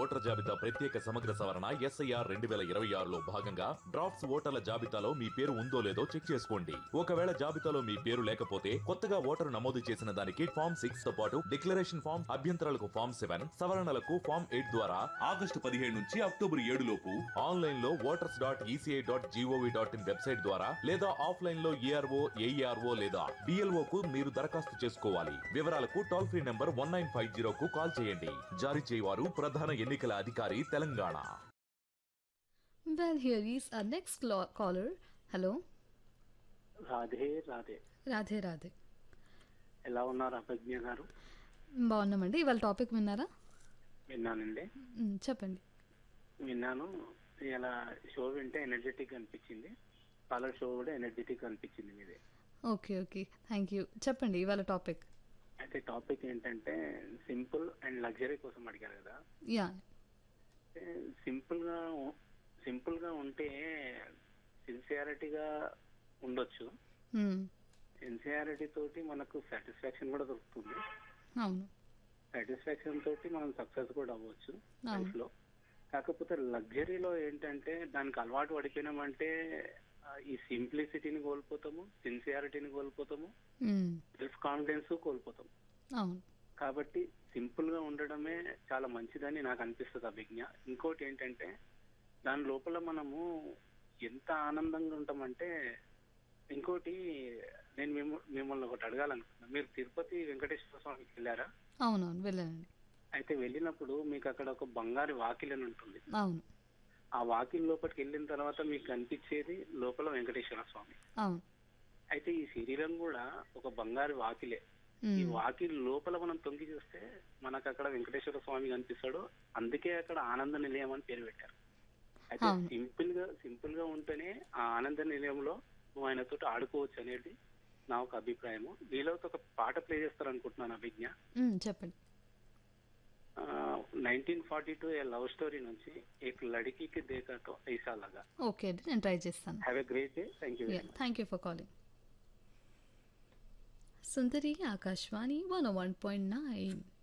Voter జాబితా ప్రత్యేక సమగ్ర సవరణ ఎస్ఐఆర్ రెండు వేల ఇరవై ఆరులో భాగంగా డ్రాఫ్ట్స్ ఓటర్ల జాబితాలో మీ పేరు ఉందో లేదో చెక్ చేసుకోండి ఒకవేళ జాబితాలో మీ పేరు లేకపోతే కొత్తగా ఓటరు నమోదు చేసిన దానికి ఫామ్ సిక్స్ తో పాటు డిక్లరేషన్ ఫామ్ అభ్యంతరాలకు ఫామ్ సెవెన్ సవరణలకు ఫామ్ ఎయిట్ ద్వారా ఆగస్టు పదిహేడు నుంచి అక్టోబర్ ఏడు లోపు ఆన్లైన్ లో voters dot ECI dot GOV dot in website ద్వారా లేదా ఆఫ్లైన్ లో ఏఆర్ఓ ఏఈఆర్ఓ లేదా డిఎల్ఓ కు మీరు దరఖాస్తు చేసుకోవాలి వివరాలకు toll free number one nine five జీరోకు కాల్ చేయండి జారీ చేయవారు ప్రధాన ఎన్నికల అధికారి Telangana Well, here is our next clo- caller. Hello. Radhe Radhe Radhe Radhe ఎలా ఉన్నారు అభిజ్ఞ గారు బాగున్నామండి ఇవాళ టాపిక్ విన్నారా విన్నానండి మ్, చెప్పండి విన్నాను ఇలా షో వింటే ఎనర్జెటిక్ అనిపించింది చాలా షో కూడా ఎనర్జెటిక్ అనిపించింది మీది ఓకే ఓకే థ్యాంక్ యూ చెప్పండి ఇవాళ టాపిక్ అయితే టాపిక్ ఏంటంటే సింపుల్ అండ్ లగ్జరీ కోసం అడిగారు కదా యా సింపుల్ గా సింపుల్ గా ఉంటే సిన్సియారిటీగా ఉండొచ్చు సిన్సియారిటీ తోటి మనకు సాటిస్ఫాక్షన్ కూడా దొరుకుతుంది అవును సాటిస్ఫాక్షన్ తోటి మనం సక్సెస్ కూడా అవ్వచ్చు అవును. లైఫ్ లో కాకపోతే లగ్జరీలో ఏంటంటే దానికి అలవాటు పడిపోయినామంటే ఆ, ఈ సింప్లిసిటీని కోల్పోతాము సిన్సియారిటీని కోల్పోతాము మ్, సెల్ఫ్ కాన్ఫిడెన్స్ కోల్పోతాము అవును కాబట్టి సింపుల్ గా ఉండడమే చాలా మంచిదని నాకు అనిపిస్తుంది అభిజ్ఞ ఇంకోటి ఏంటంటే దాని లోపల మనము ఎంత ఆనందంగా ఉంటామంటే ఇంకోటి నేను మిమ్మ మిమ్మల్ని ఒకటి అడగాలనుకున్నా మీరు తిరుపతి వెంకటేశ్వర స్వామికి వెళ్ళారా అవునవును వెళ్ళానండి అయితే వెళ్ళినప్పుడు మీకు అక్కడ ఒక బంగారు వాకిలి అని ఉంటుంది అవును ఆ వాకిలి లోపలికి వెళ్ళిన తర్వాత మీకు కనిపించేది లోపల వెంకటేశ్వర స్వామి అవును అయితే ఈ శరీరం కూడా ఒక బంగారు వాకిలే మ్, ఈ వాకిలి లోపల మనం తొంగి చూస్తే మనకు అక్కడ వెంకటేశ్వర స్వామి కనిపిస్తాడు అందుకే అక్కడ ఆనంద నిలయం అని పేరు పెట్టారు అయితే అవును. సింపుల్ గా సింపుల్ గా ఉంటేనే ఆ ఆనంద నిలయంలో నువ్వు ఆయనతో ఆడుకోవచ్చు అనేది నా ఒక అభిప్రాయము నీలోతో ఒక పాట ప్లే చేస్తారనుకుంటున్నాను అభిజ్ఞ మ్, చెప్పండి nineteen forty two a love story నుంచి ఏక్ లడికి దేకాతో ఐసా లగా ఓకే అండి నేను ట్రై చేస్తాను have a great day thank you Yeah, thank you for calling. Sundari Akashwani 101.9